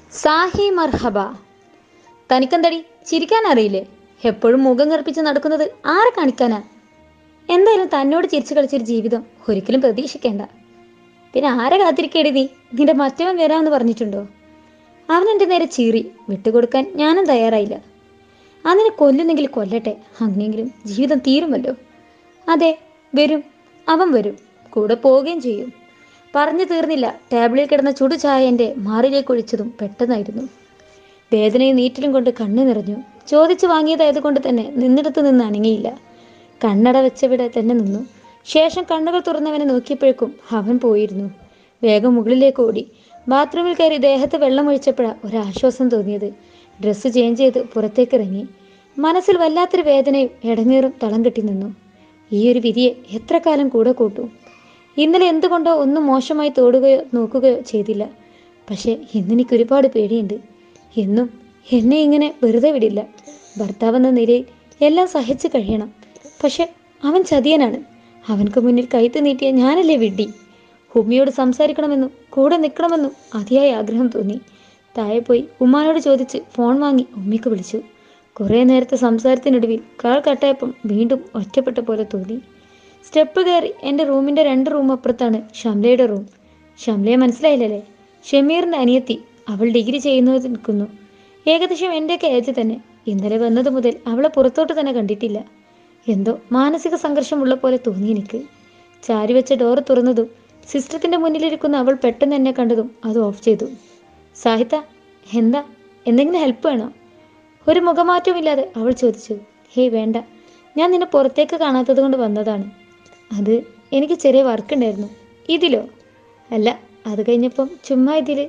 സാഹി മർഹബ തനിക്കെന്തടി ചിരിക്കാൻ അറിയില്ലേ എപ്പോഴും മുഖം കറുപ്പിച്ച് നടക്കുന്നത് ആരെ കാണിക്കാനാ എന്തായാലും തന്നോട് ചിരിച്ചു കളിച്ചൊരു ജീവിതം ഒരിക്കലും പ്രതീക്ഷിക്കേണ്ട പിന്നെ ആരെ കാത്തിരിക്കേടി നീ നിന്റെ മറ്റവൻ വരാമെന്ന് പറഞ്ഞിട്ടുണ്ടോ അവൻ എൻ്റെ നേരെ ചീറി വിട്ടുകൊടുക്കാൻ ഞാനും തയ്യാറായില്ല അതിനെ കൊല്ലുന്നെങ്കിൽ കൊല്ലട്ടെ അങ്ങനെയെങ്കിലും ജീവിതം തീരുമല്ലോ അതെ വരും അവൻ വരും കൂടെ പോവുകയും ചെയ്യും പറഞ്ഞു തീർന്നില്ല ടേബിളിൽ കിടന്ന ചുടു ചായ എൻ്റെ മാറിലേക്ക് ഒഴിച്ചതും പെട്ടെന്നായിരുന്നു വേദനയും നീറ്റിലും കൊണ്ട് കണ്ണു നിറഞ്ഞു ചോദിച്ചു വാങ്ങിയതായതുകൊണ്ട് തന്നെ നിന്നിടത്ത് നിന്ന് അനങ്ങിയില്ല കണ്ണട വെച്ചവിടെ തന്നെ നിന്നു ശേഷം കണ്ണുകൾ തുറന്നവനെ നോക്കിയപ്പോഴേക്കും അവൻ പോയിരുന്നു വേഗം മുകളിലേക്ക് ഓടി ബാത്റൂമിൽ കയറി ദേഹത്ത് വെള്ളം ഒഴിച്ചപ്പോഴാണ് ഒരാശ്വാസം തോന്നിയത് ഡ്രസ്സ് ചേഞ്ച് ചെയ്ത് പുറത്തേക്ക് ഇറങ്ങി മനസ്സിൽ വല്ലാത്തൊരു വേദനയും ഇടങ്ങേറും തളം കെട്ടി നിന്നു ഈ ഒരു വിധിയെ എത്ര കാലം കൂടെ കൂട്ടും ഇന്നലെ എന്തുകൊണ്ടോ ഒന്നും മോശമായി തോടുകയോ നോക്കുകയോ ചെയ്തില്ല പക്ഷേ ഇന്നെനിക്ക് ഒരുപാട് പേടിയുണ്ട് എന്നും എന്നെ ഇങ്ങനെ വെറുതെ വിടില്ല ഭർത്താവെന്ന നിലയിൽ എല്ലാം സഹിച്ചു കഴിയണം പക്ഷെ അവൻ ചതിയനാണ് അവൻക്ക് മുന്നിൽ കൈത്ത് നീട്ടിയ ഞാനല്ലേ വിഡ്ഢി ഉമ്മയോട് സംസാരിക്കണമെന്നും കൂടെ നിൽക്കണമെന്നും അതിയായ ആഗ്രഹം തോന്നി താഴെ പോയി ഉമ്മാനോട് ചോദിച്ച് ഫോൺ വാങ്ങി ഉമ്മയ്ക്ക് വിളിച്ചു കുറേ നേരത്തെ സംസാരത്തിനൊടുവിൽ കാൾ കട്ടായപ്പം വീണ്ടും ഒറ്റപ്പെട്ട പോലെ തോന്നി സ്റ്റെപ്പ് കയറി എൻ്റെ റൂമിൻ്റെ രണ്ട് റൂം അപ്പുറത്താണ് ഷംലയുടെ റൂം ഷംലയെ മനസ്സിലായില്ലല്ലേ ഷമീറിൻ്റെ അനിയത്തി അവൾ ഡിഗ്രി ചെയ്യുന്നത് നിൽക്കുന്നു ഏകദേശം എൻ്റെയൊക്കെ ഏജ് തന്നെ ഇന്നലെ വന്നത് മുതൽ അവളെ പുറത്തോട്ട് തന്നെ കണ്ടിട്ടില്ല എന്തോ മാനസിക സംഘർഷമുള്ള പോലെ തോന്നി എനിക്ക് ചാരി വെച്ച ഡോറ് തുറന്നതും സിസ്റ്റത്തിൻ്റെ മുന്നിലിരിക്കുന്ന അവൾ പെട്ടെന്ന് എന്നെ കണ്ടതും അത് ഓഫ് ചെയ്തു സാഹിത്ത എന്താ എന്തെങ്കിലും ഹെൽപ്പ് വേണോ ഒരു മുഖമാറ്റവുമില്ലാതെ അവൾ ചോദിച്ചു ഹേയ് വേണ്ട ഞാൻ നിന്നെ പുറത്തേക്ക് കാണാത്തത് കൊണ്ട് വന്നതാണ് അത് എനിക്ക് ചെറിയ വർക്ക് ഉണ്ടായിരുന്നു ഇതിലോ അല്ല അത് കഴിഞ്ഞപ്പം ചുമ്മാ ഇതിൽ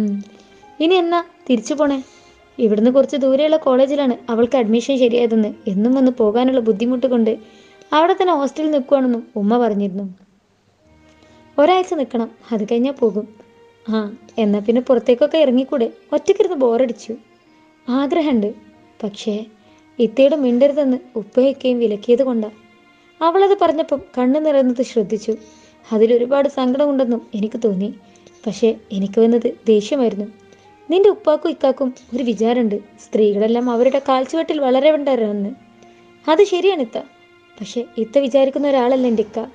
ഇനി എന്നാ തിരിച്ചു പോണേ ഇവിടുന്ന് കുറച്ച് ദൂരെയുള്ള കോളേജിലാണ് അവൾക്ക് അഡ്മിഷൻ ശരിയായതെന്ന് എന്നും വന്ന് പോകാനുള്ള ബുദ്ധിമുട്ട് കൊണ്ട് അവിടെ തന്നെ ഹോസ്റ്റലിൽ നിൽക്കുവാണെന്നും ഉമ്മ പറഞ്ഞിരുന്നു ഒരാഴ്ച നിൽക്കണം അത് കഴിഞ്ഞാൽ പോകും ആ എന്നാൽ പിന്നെ പുറത്തേക്കൊക്കെ ഇറങ്ങിക്കൂടെ ഒറ്റയ്ക്കിരുന്ന് ബോറടിച്ചു ആഗ്രഹമുണ്ട് പക്ഷേ ഇത്തയുടെ മിണ്ടരുതെന്ന് ഉപ്പയൊക്കെയും വിലക്കിയത് കൊണ്ടാ അവളത് പറഞ്ഞപ്പം കണ്ണു നിറയുന്നത് ശ്രദ്ധിച്ചു അതിലൊരുപാട് സങ്കടമുണ്ടെന്നും എനിക്ക് തോന്നി പക്ഷേ എനിക്ക് വന്നത് ദേഷ്യമായിരുന്നു നിന്റെ ഉപ്പാക്കും ഇക്കാക്കും ഒരു വിചാരമുണ്ട് സ്ത്രീകളെല്ലാം അവരുടെ കാൽച്ചുവട്ടിൽ വളരേണ്ടവരാണെന്ന് അത് ശരിയാണ് ഇത്ത പക്ഷേ ഇത്ത വിചാരിക്കുന്ന ഒരാളല്ല എൻ്റെ ഇക്ക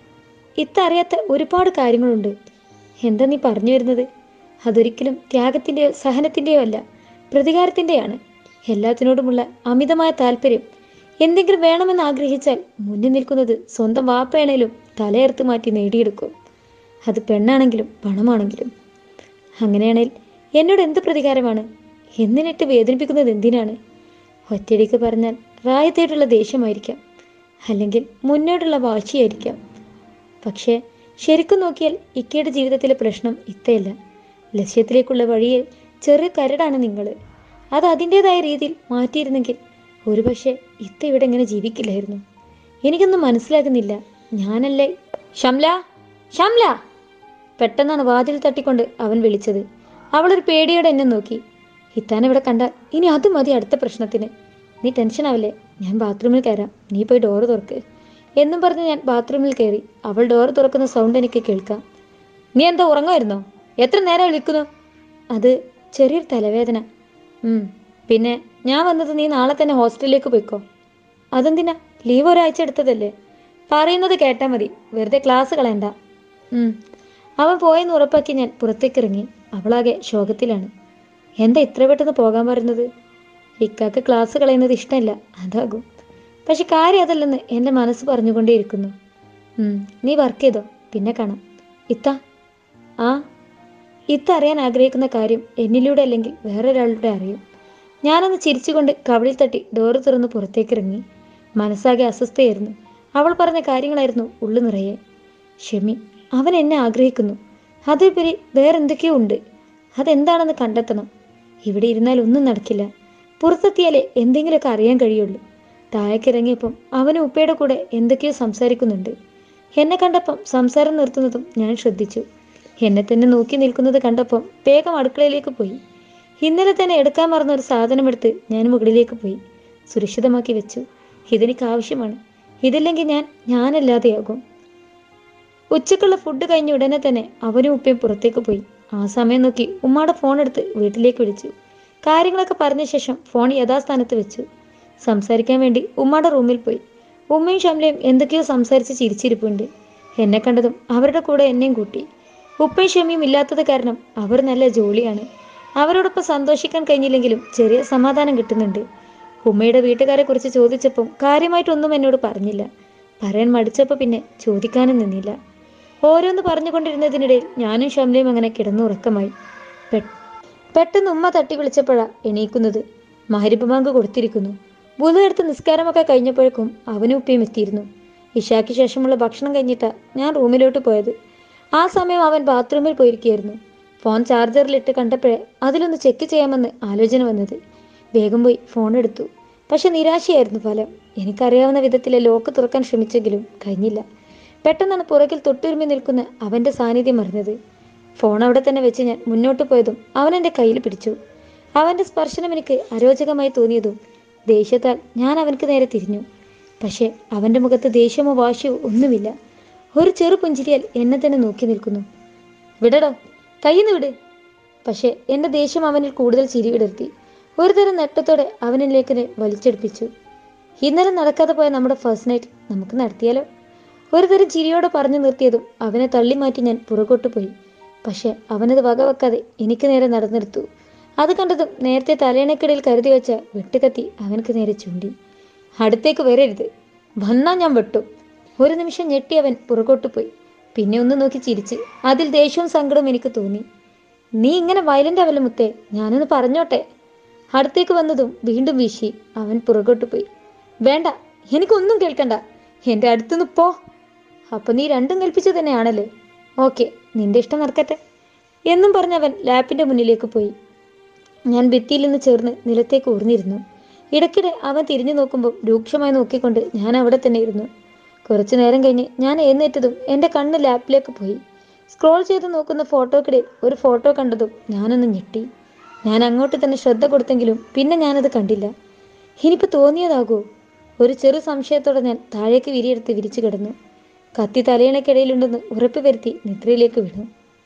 ഇത്ത അറിയാത്ത ഒരുപാട് കാര്യങ്ങളുണ്ട് എന്താ നീ പറഞ്ഞു വരുന്നത് അതൊരിക്കലും ത്യാഗത്തിൻ്റെയോ സഹനത്തിൻ്റെയോ അല്ല പ്രതികാരത്തിൻ്റെയാണ് എല്ലാത്തിനോടുമുള്ള അമിതമായ താല്പര്യം എന്തെങ്കിലും വേണമെന്ന് ആഗ്രഹിച്ചാൽ മുന്നിൽ നിൽക്കുന്നത് സ്വന്തം വാപ്പയാണേലും തലയർത്ത് മാറ്റി നേടിയെടുക്കും അത് പെണ്ണാണെങ്കിലും പണമാണെങ്കിലും അങ്ങനെയാണെങ്കിൽ എന്നോട് എന്ത് പ്രതികാരമാണ് എന്നിനിട്ട് വേദനിപ്പിക്കുന്നത് എന്തിനാണ് ഒറ്റയടിക്ക് പറഞ്ഞാൽ റായത്തേട്ടുള്ള ദേഷ്യമായിരിക്കാം അല്ലെങ്കിൽ മുന്നോട്ടുള്ള വാശിയായിരിക്കാം പക്ഷേ ശരിക്കും നോക്കിയാൽ ഇക്കയുടെ ജീവിതത്തിലെ പ്രശ്നം ഇത്തയല്ല ലക്ഷ്യത്തിലേക്കുള്ള വഴിയിൽ ചെറിയ കരടാണ് നിങ്ങൾ അത് അതിൻ്റെതായ രീതിയിൽ മാറ്റിയിരുന്നെങ്കിൽ ഒരുപക്ഷെ ഇത്ത ഇവിടെ ഇങ്ങനെ ജീവിക്കില്ലായിരുന്നു എനിക്കൊന്നും മനസ്സിലാകുന്നില്ല ഞാനല്ലേ ഷംല ഷംല പെട്ടെന്നാണ് വാതിൽ തട്ടിക്കൊണ്ട് അവൻ വിളിച്ചത് അവളൊരു പേടിയോടെ എന്നെ നോക്കി ഇത്താൻ ഇവിടെ കണ്ടാൽ ഇനി അത് മതി അടുത്ത പ്രശ്നത്തിന് നീ ടെൻഷൻ ആവില്ലേ ഞാൻ ബാത്റൂമിൽ കയറാം നീ പോയി ഡോറ് തുറക്ക് എന്നും പറഞ്ഞ് ഞാൻ ബാത്റൂമിൽ കയറി അവൾ ഡോറ് തുറക്കുന്ന സൗണ്ട് എനിക്ക് കേൾക്കാം നീ എന്താ ഉറങ്ങുമായിരുന്നോ എത്ര നേരം വിളിക്കുന്നു അത് ചെറിയൊരു തലവേദന ഉം, പിന്നെ ഞാൻ വന്നത് നീ നാളെ തന്നെ ഹോസ്റ്റലിലേക്ക് പോയിക്കോ അതെന്തിനാ ലീവ് ഒരാഴ്ച എടുത്തതല്ലേ പറയുന്നത് കേട്ടാൽ മതി വെറുതെ ക്ലാസ് കളയണ്ട ഉം. അവൻ പോയെന്ന് ഉറപ്പാക്കി ഞാൻ പുറത്തേക്ക് ഇറങ്ങി അവളാകെ ശോകത്തിലാണ് എന്താ ഇത്ര പെട്ടെന്ന് പോകാൻ പറയുന്നത് ഇക്കാക്ക് ക്ലാസ് കളയുന്നത് ഇഷ്ടമല്ല അതാകും പക്ഷെ കാര്യം അതല്ലെന്ന് എൻ്റെ മനസ്സ് പറഞ്ഞുകൊണ്ടേയിരിക്കുന്നു ഉം, നീ വർക്ക് ചെയ്തോ പിന്നെ കാണാം ഇത്ത ആ ഇത്ത അറിയാൻ ആഗ്രഹിക്കുന്ന കാര്യം എന്നിലൂടെ അല്ലെങ്കിൽ വേറൊരാളുടെ അറിയും ഞാനൊന്ന് ചിരിച്ചുകൊണ്ട് കവിളിൽ തട്ടി ഡോറ് തുറന്ന് പുറത്തേക്ക് ഇറങ്ങി മനസ്സാകെ അസ്വസ്ഥയായിരുന്നു അവൾ പറഞ്ഞ കാര്യങ്ങളായിരുന്നു ഉള്ളു നിറയെ ഷെമി അവൻ എന്നെ ആഗ്രഹിക്കുന്നു അതുപരി വേറെന്തൊക്കെയോ ഉണ്ട് അതെന്താണെന്ന് കണ്ടെത്തണം ഇവിടെ ഇരുന്നാൽ ഒന്നും നടക്കില്ല പുറത്തെത്തിയാലേ എന്തെങ്കിലുമൊക്കെ അറിയാൻ കഴിയുള്ളൂ താഴേക്കിറങ്ങിയപ്പം അവനും ഉപ്പയുടെ കൂടെ എന്തൊക്കെയോ സംസാരിക്കുന്നുണ്ട് എന്നെ കണ്ടപ്പം സംസാരം നിർത്തുന്നതും ഞാൻ ശ്രദ്ധിച്ചു എന്നെ തന്നെ നോക്കി നിൽക്കുന്നത് കണ്ടപ്പം വേഗം അടുക്കളയിലേക്ക് പോയി ഇന്നലെ തന്നെ എടുക്കാൻ മറന്ന ഒരു സാധനം എടുത്ത് ഞാൻ മുകളിലേക്ക് പോയി സുരക്ഷിതമാക്കി വെച്ചു ഇതെനിക്ക് ആവശ്യമാണ് ഇതില്ലെങ്കിൽ ഞാൻ ഞാനല്ലാതെയാകും ഉച്ചക്കുള്ള ഫുഡ് കഴിഞ്ഞ ഉടനെ തന്നെ അവനും ഉപ്പയും പുറത്തേക്ക് പോയി ആ സമയം നോക്കി ഉമ്മയുടെ ഫോൺ എടുത്ത് വീട്ടിലേക്ക് വിളിച്ചു കാര്യങ്ങളൊക്കെ പറഞ്ഞ ശേഷം ഫോൺ യഥാസ്ഥാനത്ത് വെച്ചു സംസാരിക്കാൻ വേണ്ടി ഉമ്മയുടെ റൂമിൽ പോയി ഉമ്മയും ഷംലയും എന്തൊക്കെയോ സംസാരിച്ച് ചിരിച്ചിരിപ്പുണ്ട് എന്നെ കണ്ടതും അവരുടെ കൂടെ എന്നെയും കൂട്ടി ഉപ്പയും ഷമിയും ഇല്ലാത്തത് കാരണം അവർ നല്ല ജോലിയാണ് അവരോടൊപ്പം സന്തോഷിക്കാൻ കഴിഞ്ഞില്ലെങ്കിലും ചെറിയ സമാധാനം കിട്ടുന്നുണ്ട് ഉമ്മയുടെ വീട്ടുകാരെ കുറിച്ച് ചോദിച്ചപ്പം കാര്യമായിട്ടൊന്നും എന്നോട് പറഞ്ഞില്ല പറയാൻ മടിച്ചപ്പോൾ പിന്നെ ചോദിക്കാനും നിന്നില്ല ഓരോന്ന് പറഞ്ഞുകൊണ്ടിരുന്നതിനിടയിൽ ഞാനും ഷംലയും അങ്ങനെ കിടന്നുറക്കമായി പെ- പെട്ടെന്ന് ഉമ്മ തട്ടി വിളിച്ചപ്പോഴാ എണീക്കുന്നത് മഹരിബ് ബാങ്ക് കൊടുത്തിരിക്കുന്നു ബുധ എടുത്ത് നിസ്കാരമൊക്കെ കഴിഞ്ഞപ്പോഴേക്കും അവനും ഉപ്പയും എത്തിയിരുന്നു ഇഷാക്ക് ശേഷമുള്ള ഭക്ഷണം കഴിഞ്ഞിട്ടാ ഞാൻ റൂമിലോട്ട് പോയത് ആ സമയം അവൻ ബാത്റൂമിൽ പോയിരിക്കുകയായിരുന്നു ഫോൺ ചാർജറിലിട്ട് കണ്ടപ്പോഴേ അതിലൊന്ന് ചെക്ക് ചെയ്യാമെന്ന് ആലോചന വന്നത് വേഗം പോയി ഫോൺ എടുത്തു പക്ഷെ നിരാശയായിരുന്നു ഫലം എനിക്കറിയാവുന്ന വിധത്തിലെ ലോക്ക് തുറക്കാൻ ശ്രമിച്ചെങ്കിലും കഴിഞ്ഞില്ല പെട്ടെന്നാണ് പുറകിൽ തൊട്ടുരുമി നിൽക്കുന്ന അവൻ്റെ സാന്നിധ്യം അറിഞ്ഞത് ഫോൺ അവിടെ തന്നെ വെച്ച് ഞാൻ മുന്നോട്ട് പോയതും അവൻ എൻ്റെ കയ്യിൽ പിടിച്ചു അവൻ്റെ സ്പർശനം എനിക്ക് അരോചകമായി തോന്നിയതും ദേഷ്യത്താൽ ഞാൻ അവൻക്ക് നേരെ തിരിഞ്ഞു പക്ഷേ അവൻ്റെ മുഖത്ത് ദേഷ്യമോ വാശിയോ ഒന്നുമില്ല ഒരു ചെറു പുഞ്ചിരിയാൽ എന്നെ തന്നെ നോക്കി നിൽക്കുന്നു വിടടോ കയ്യിന്ന് വിട് പക്ഷേ എൻ്റെ ദേഷ്യം അവനിൽ കൂടുതൽ ചിരി വിടർത്തി ഒരു തരം നെട്ടത്തോടെ അവനിലേക്ക് എന്നെ വലിച്ചെടുപ്പിച്ചു ഇന്നലെ നടക്കാതെ പോയ നമ്മുടെ ഫസ്റ്റ് നൈറ്റ് നമുക്ക് നടത്തിയാലോ ഒരു തരം ചിരിയോടെ പറഞ്ഞു നിർത്തിയതും അവനെ തള്ളി മാറ്റി ഞാൻ പുറകോട്ട് പോയി പക്ഷെ അവനത് വകവെക്കാതെ എനിക്ക് നേരെ നടന്നെടുത്തു അത് കണ്ടതും നേരത്തെ തലേണക്കിടയിൽ കരുതി വെച്ച വെട്ടുകത്തി അവനക്ക് നേരെ ചൂണ്ടി അടുത്തേക്ക് വരരുത് വന്നാ ഞാൻ വെട്ടും ഒരു നിമിഷം ഞെട്ടി അവൻ പുറകോട്ട് പോയി പിന്നെ ഒന്ന് നോക്കി ചിരിച്ച് അതിൽ ദേഷ്യവും സങ്കടവും എനിക്ക് തോന്നി നീ ഇങ്ങനെ വയലന്റ് ആവല്ല മുത്തേ ഞാനൊന്ന് പറഞ്ഞോട്ടെ അടുത്തേക്ക് വന്നതും വീണ്ടും വീശി അവൻ പുറകോട്ട് പോയി വേണ്ട എനിക്കൊന്നും കേൾക്കണ്ട എൻ്റെ അടുത്തുനിന്ന് പോ അപ്പൊ നീ രണ്ടും കൽപ്പിച്ചു തന്നെയാണല്ലേ ഓക്കെ നിന്റെ ഇഷ്ടം നടക്കട്ടെ എന്നും പറഞ്ഞവൻ ലാപ്പിന്റെ മുന്നിലേക്ക് പോയി ഞാൻ ഭിത്തിയിൽ നിന്ന് ചേർന്ന് നിലത്തേക്ക് ഊർന്നിരുന്നു ഇടയ്ക്കിടെ അവൻ തിരിഞ്ഞു നോക്കുമ്പോൾ രൂക്ഷമായി നോക്കിക്കൊണ്ട് ഞാൻ അവിടെ തന്നെ ഇരുന്നു കുറച്ചു നേരം കഴിഞ്ഞ് ഞാൻ എഴുന്നേറ്റതും എൻ്റെ കണ്ണ് ലാപ്പിലേക്ക് പോയി സ്ക്രോൾ ചെയ്ത് നോക്കുന്ന ഫോട്ടോക്കിടയിൽ ഒരു ഫോട്ടോ കണ്ടതും ഞാനൊന്ന് ഞെട്ടി ഞാൻ അങ്ങോട്ട് തന്നെ ശ്രദ്ധ കൊടുത്തെങ്കിലും പിന്നെ ഞാനത് കണ്ടില്ല ഇനിയിപ്പോൾ തോന്നിയതാകൂ ഒരു ചെറു സംശയത്തോടെ ഞാൻ താഴേക്ക് വിരിയെടുത്ത് വിരിച്ചു കിടന്നു കത്തി തലയിണക്കിടയിലുണ്ടെന്ന് ഉറപ്പ് വരുത്തി നിദ്രയിലേക്ക് വീണു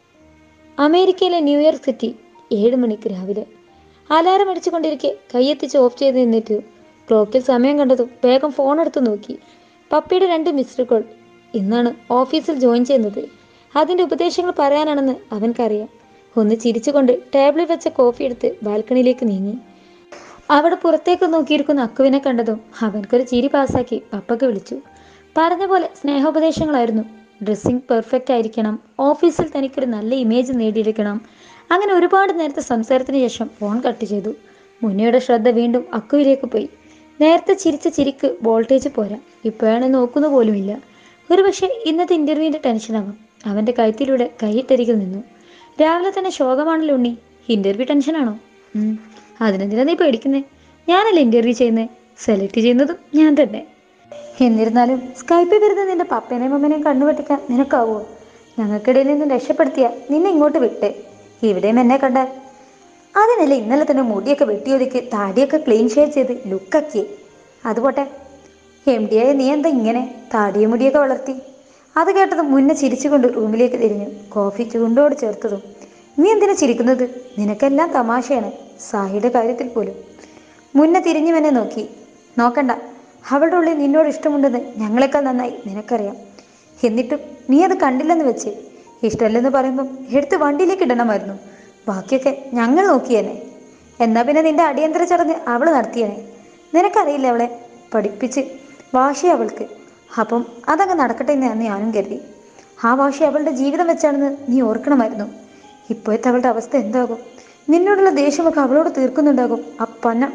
അമേരിക്കയിലെ ന്യൂയോർക്ക് സിറ്റി ഏഴ് മണിക്ക് രാവിലെ അലാറം അടിച്ചുകൊണ്ടിരിക്കെ കൈയെത്തിച്ച് ഓഫ് ചെയ്ത് നിന്നിട്ട് ക്ലോക്കിൽ സമയം കണ്ടതും വേഗം ഫോൺ എടുത്ത് നോക്കി പപ്പിയുടെ രണ്ട് മിസ്ഡ് കോൾ ഇന്നാണ് ഓഫീസിൽ ജോയിൻ ചെയ്യുന്നത് അതിൻ്റെ ഉപദേശങ്ങൾ പറയാനാണെന്ന് അവൻക്കറിയാം ഒന്ന് ചിരിച്ചുകൊണ്ട് ടേബിളിൽ വെച്ച കോഫി എടുത്ത് ബാൽക്കണിയിലേക്ക് നീങ്ങി അവിടെ പുറത്തേക്ക് നോക്കിയിരിക്കുന്ന അക്കുവിനെ കണ്ടതും അവൻക്കൊരു ചിരി പാസ്സാക്കി പപ്പക്ക് വിളിച്ചു പറഞ്ഞ പോലെ സ്നേഹോപദേശങ്ങളായിരുന്നു ഡ്രസ്സിങ് പെർഫെക്റ്റ് ആയിരിക്കണം ഓഫീസിൽ തനിക്കൊരു നല്ല ഇമേജ് നേടിയെടുക്കണം അങ്ങനെ ഒരുപാട് നേരത്തെ സംസാരത്തിന് ശേഷം ഫോൺ കട്ട് ചെയ്തു മുന്നയുടെ ശ്രദ്ധ വീണ്ടും അക്കുവിലേക്ക് പോയി നേരത്തെ ചിരിച്ച ചിരിക്ക് വോൾട്ടേജ് പോരാ ഇപ്പോഴാണ് നോക്കുന്ന പോലുമില്ല ഒരുപക്ഷെ ഇന്നത്തെ ഇന്റർവ്യൂവിന്റെ ടെൻഷനാവാം അവന്റെ കഴുത്തിലൂടെ കൈയിട്ടരികിൽ നിന്നു രാവിലെ തന്നെ ശോകമാണല്ലോ ഉണ്ണി ഇന്റർവ്യൂ ടെൻഷനാണോ ഉം. അതിനെന്തിനാ നീ പേടിക്കുന്നേ ഞാനല്ലേ ഇന്റർവ്യൂ ചെയ്യുന്നേ സെലക്ട് ചെയ്യുന്നതും ഞാൻ തന്നെ എന്നിരുന്നാലും സ്കൈപ്പിൽ വരുന്ന നിന്റെ പപ്പേനെയും മമ്മനെയും കണ്ണുപെട്ടിക്കാൻ നിനക്കാവോ ഞങ്ങൾക്കിടയിൽ നിന്നും രക്ഷപ്പെടുത്തിയ നിന്നെ ഇങ്ങോട്ട് വിട്ടേ ഇവിടെയും എന്നെ കണ്ടാൽ അതിനല്ലേ ഇന്നലെ തന്നെ മുടിയൊക്കെ വെട്ടിയൊതുക്കി താടിയൊക്കെ ക്ലീൻ ഷേവ് ചെയ്ത് ലുക്കാക്കി അതുപോട്ടെ എം ഡി ആയ നീ എന്താ ഇങ്ങനെ താടിയും മുടിയൊക്കെ വളർത്തി അത് കേട്ടത് മുന്നേ ചിരിച്ചുകൊണ്ട് റൂമിലേക്ക് തിരിഞ്ഞു കോഫി ചൂണ്ടോട് ചേർത്തതും നീ എന്തിനാ ചിരിക്കുന്നത് നിനക്കെല്ലാം തമാശയാണ് സാഹിയുടെ കാര്യത്തിൽ പോലും മുന്നേ തിരിഞ്ഞുവെന്നെ നോക്കി നോക്കണ്ട അവളുടെ ഉള്ളിൽ നിന്നോട് ഇഷ്ടമുണ്ടെന്ന് ഞങ്ങളെക്കാൾ നന്നായി നിനക്കറിയാം എന്നിട്ടും നീ അത് കണ്ടില്ലെന്ന് വെച്ച് ഇഷ്ടമല്ലെന്ന് പറയുമ്പം എടുത്ത് വണ്ടിയിലേക്ക് ഇടണമായിരുന്നു ബാക്കിയൊക്കെ ഞങ്ങൾ നോക്കിയേനെ എന്നാ പിന്നെ നിന്റെ അടിയന്തര ചടങ്ങ് അവൾ നടത്തിയേനെ നിനക്കറിയില്ല അവളെ പഠിപ്പിച്ച് വാശി അവൾക്ക് അപ്പം അതങ്ങ് നടക്കട്ടെ എന്ന് ഞാനും കരുതി ആ വാശി അവളുടെ ജീവിതം വെച്ചാണെന്ന് നീ ഓർക്കണമായിരുന്നു ഇപ്പോഴത്തെ അവളുടെ അവസ്ഥ എന്താകും നിന്നോടുള്ള ദേഷ്യമൊക്കെ അവളോട് തീർക്കുന്നുണ്ടാകും അപ്പന്ന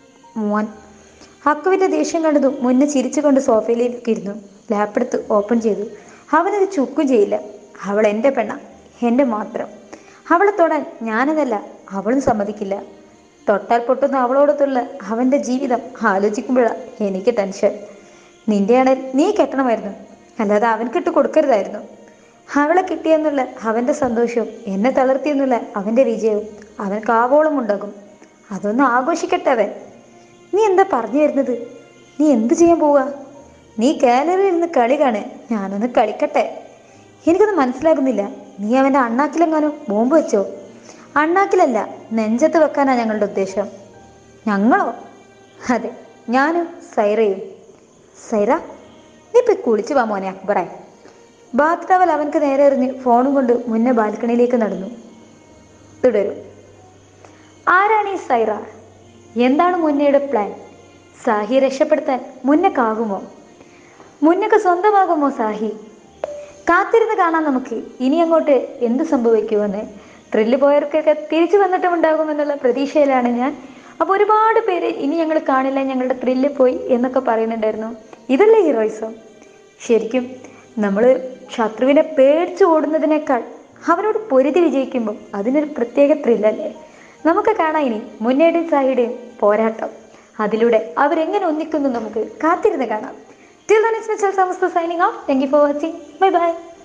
മോൻ അക്കുവിന്റെ ദേഷ്യം കണ്ടതും മുന്നേ ചിരിച്ചുകൊണ്ട് സോഫയിലേക്ക് ഇരുന്നു ലാപ്പെടുത്ത് ഓപ്പൺ ചെയ്തു അവനത് ചുക്കും ചെയ്യില്ല അവൾ എൻ്റെ പെണ്ണ എൻ്റെ മാത്രം അവളെ തൊടാൻ ഞാനതല്ല അവളും സമ്മതിക്കില്ല തൊട്ടാൽ പൊട്ടുന്ന അവളോടത്തുള്ള അവൻ്റെ ജീവിതം ആലോചിക്കുമ്പോഴാണ് എനിക്ക് ടെൻഷൻ നിന്റെയാണേൽ നീ കെട്ടണമായിരുന്നു അല്ലാതെ അവൻ കിട്ടു കൊടുക്കരുതായിരുന്നു അവളെ കിട്ടിയെന്നുള്ള അവൻ്റെ സന്തോഷവും എന്നെ തളർത്തിയെന്നുള്ള അവൻ്റെ വിജയവും അവൻ കാവോളം ഉണ്ടാകും അതൊന്ന് ആഘോഷിക്കട്ടെ അവൻ നീ എന്താ പറഞ്ഞു വരുന്നത് നീ എന്ത് ചെയ്യാൻ പോവാ നീ ഗാലറിയിൽ ഇരുന്ന് കളി കാണ് ഞാനൊന്ന് കളിക്കട്ടെ എനിക്കൊന്നും മനസ്സിലാകുന്നില്ല നീ അവൻ്റെ അണ്ണാക്കിലെങ്ങാനും ബോംബ് വെച്ചോ അണ്ണാക്കിലല്ല നെഞ്ചത്ത് വെക്കാനാ ഞങ്ങളുടെ ഉദ്ദേശം ഞങ്ങളോ അതെ ഞാനും സൈറയും സൈറ നീ പോയി കുളിച്ചു വാ മോനെ അക്ബറെ ബാത്ത് ടവൽ അവൻക്ക് നേരെ എറിഞ്ഞ് ഫോണും കൊണ്ട് മുന്നേ ബാൽക്കണിയിലേക്ക് നടന്നു തുടരും ആരാണ് ഈ സൈറ എന്താണ് മുന്നയുടെ പ്ലാൻ സാഹി രക്ഷപ്പെടുത്താൻ മുന്നക്കാകുമോ മുന്നക്ക് സ്വന്തമാകുമോ സാഹി കാത്തിരുന്ന് കാണാം നമുക്ക് ഇനി അങ്ങോട്ട് എന്ത് സംഭവിക്കുമെന്ന് ത്രില്ല് പോയവർക്കൊക്കെ തിരിച്ചു വന്നിട്ടും ഉണ്ടാകുമെന്നുള്ള പ്രതീക്ഷയിലാണ് ഞാൻ അപ്പോൾ ഒരുപാട് പേര് ഇനി ഞങ്ങൾ കാണില്ല ഞങ്ങളുടെ ത്രില്ല് പോയി എന്നൊക്കെ പറയുന്നുണ്ടായിരുന്നു ഇതല്ലേ ഹീറോയിസം ശരിക്കും നമ്മൾ ശത്രുവിനെ പേടിച്ചു ഓടുന്നതിനേക്കാൾ അവനോട് പൊരുതി വിജയിക്കുമ്പോൾ അതിനൊരു പ്രത്യേക ത്രില്ലല്ലേ നമുക്ക് കാണാം ഇനി മുന്നേടെയും സാഹിയുടെയും പോരാട്ടം അതിലൂടെ അവരെങ്ങനെ ഒന്നിക്കുന്നു നമുക്ക് കാത്തിരുന്ന് കാണാം till then it's mister Samastha signing off thank you for watching bye by